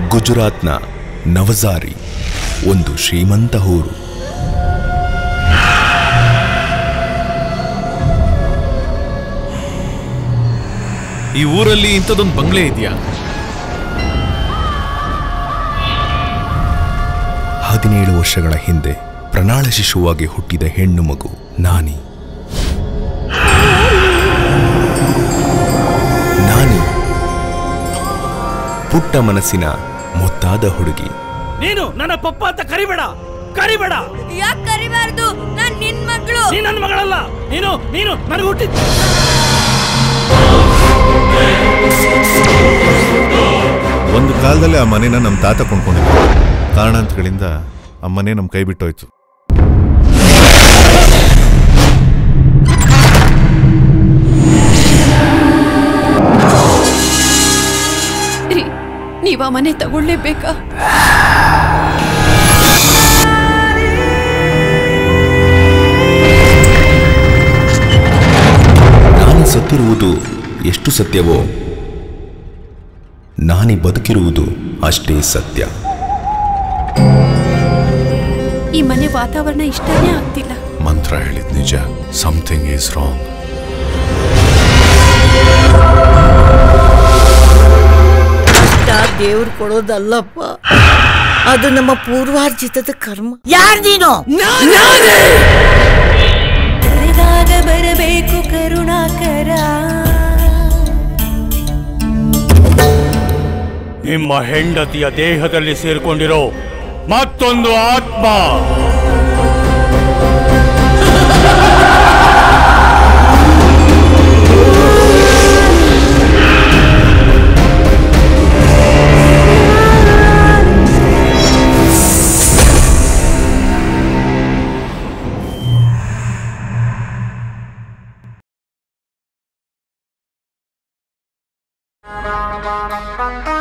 ಗುಜರಾತ್ನ ನವಜಾರಿ ಒಂದು ಶ್ರೀಮಂತ ಊರು ಈ ಊರಲ್ಲಿ ಇಂಥದೊಂದು ಬಂಗ್ಲೆ ಇದೆಯಾ ಹದಿನೇಳು ವರ್ಷಗಳ ಹಿಂದೆ ಪ್ರಣಾಳ ಶಿಶುವಾಗಿ ಹುಟ್ಟಿದ ಹೆಣ್ಣು ಮಗು ನಾನಿ ನಾನಿ ಪುಟ್ಟ ಮನಸ್ಸಿನ ಮುದ್ದಾದ ಹುಡುಗಿ ನೀನು ನನ್ನ ಪಪ್ಪ ಅಂತ ಕರಿಬೇಡ ಕರಿಬೇಡ ಯಾಕೆ ಕರಿಬಾರ್ದು ನಾನ್ ನಿನ್ ಮಗಳು ನೀ ನನ್ನ ಮಗಳಲ್ಲ ನೀನು ನೀನು ನನಗೆ ಹುಟ್ಟಿದ ಒಂದು ಕಾಲದಲ್ಲಿ ಆ ಮನೇನ ನಮ್ಮ ತಾತ ಕೊಂಡ್ಕೊಂಡಿದ್ದ ಕಾರಣಾಂತರಗಳಿಂದ ಆ ಮನೆ ನಮ್ಮ ಕೈ ಬಿಟ್ಟೋಯ್ತು ರೀ ನೀವ್ ಆ ಮನೆ ತಗೊಳ್ಳೇಬೇಕಾ ನಾನಿ ಸತ್ತಿರುವುದು ಎಷ್ಟು ಸತ್ಯವೋ ನಾನಿ ಬದುಕಿರುವುದು ಅಷ್ಟೇ ಸತ್ಯ ಈ ಮನೆ ವಾತಾವರಣ ಇಷ್ಟನೇ ಆಗ್ತಿಲ್ಲ ಮಂತ್ರ ಹೇಳಿದ್ ನಿಜ ಸಮಥಿಂಗ್ ಈಸ್ ರಾಂಗ್ ದೇವ್ರು ಕೊಡೋದಲ್ಲಪ್ಪ ಅದು ನಮ್ಮ ಪೂರ್ವಾರ್ಜಿತದ ಕರ್ಮ ಯಾರ್ ನೀನು ಕರೆದಾಗ ಬರಬೇಕು ಕರುಣಾಕರ ನಿಮ್ಮ ಹೆಂಡತಿಯ ದೇಹದಲ್ಲಿ ಸೇರ್ಕೊಂಡಿರೋ ಮತ್ತೊಂದು ಆತ್ಮ Thank you.